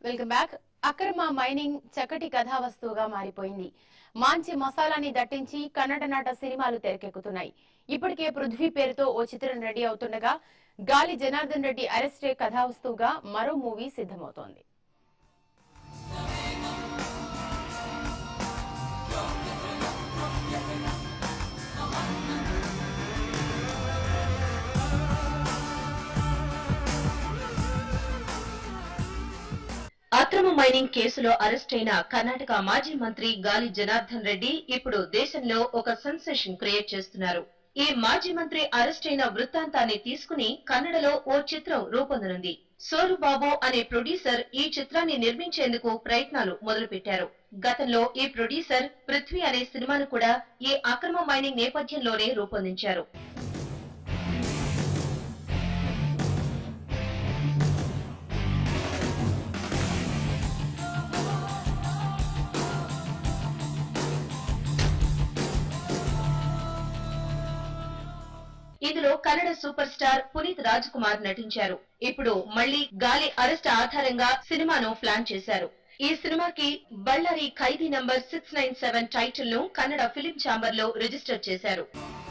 welcome back అక్రమ mining చక్కటి కథావస్తువుగా మారిపోయింది మాంచి మసాలాని దట్టించి కన్నడ నాట సినిమాలు తెరకెక్కుతున్నాయి ఇప్పటికే పృథ్వీ పేరుతో ఓ చిత్రం రెడీ అవుతుండగా గాలి జనార్దన్ రెడ్డి అరెస్టే కథావస్తువుగా మరో మూవీ సిద్ధమవుతోంది అక్రమ మైనింగ్ కేసులో అరెస్ట్ అయిన కర్ణాటక మాజీ మంత్రి గాలి జనార్దన్ రెడ్డి ఇప్పుడు దేశంలో ఒక సెన్సేషన్ క్రియేట్ చేస్తున్నారు ఈ మాజీ మంత్రి అరెస్ట్ అయిన వృత్తాంతాన్ని తీసుకుని కన్నడలో ఓ చిత్రం రూపొందనుంది సోరు బాబు అనే ప్రొడ్యూసర్ ఈ చిత్రాన్ని నిర్మించేందుకు ప్రయత్నాలు మొదలుపెట్టారు గతంలో ఈ ప్రొడ్యూసర్ పృథ్వీ అనే సినిమాను కూడా ఈ అక్రమ మైనింగ్ నేపథ్యంలోనే రూపొందించారు ఇందులో కన్నడ సూపర్ స్టార్ పునీత్ రాజ్ కుమార్ నటించారు ఇప్పుడు మళ్లీ గాలి అరెస్ట్ ఆధారంగా సినిమాను ప్లాన్ చేశారు ఈ సినిమాకి Ballari Khaidi number six nine seven title ను కన్నడ ఫిలిం ఛాంబర్ లో రిజిస్టర్ చేశారు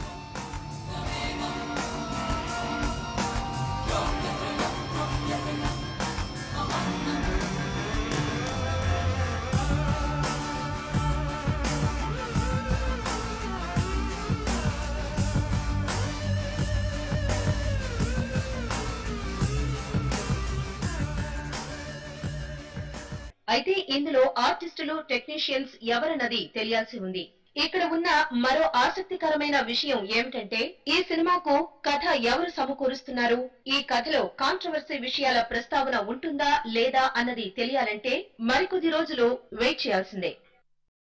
అయితే ఇందులో ఆర్టిస్టులు టెక్నీషియన్స్ ఎవరన్నది తెలియాల్సి ఉంది ఇక్కడ ఉన్న మరో ఆసక్తికరమైన విషయం ఏమిటంటే ఈ సినిమాకు కథ ఎవరు సమకూరుస్తున్నారు ఈ కథలో కాంట్రవర్సీ విషయాల ప్రస్తావన ఉంటుందా లేదా అన్నది తెలియాలంటే మరికొద్ది రోజులు వెయిట్ చేయాల్సిందే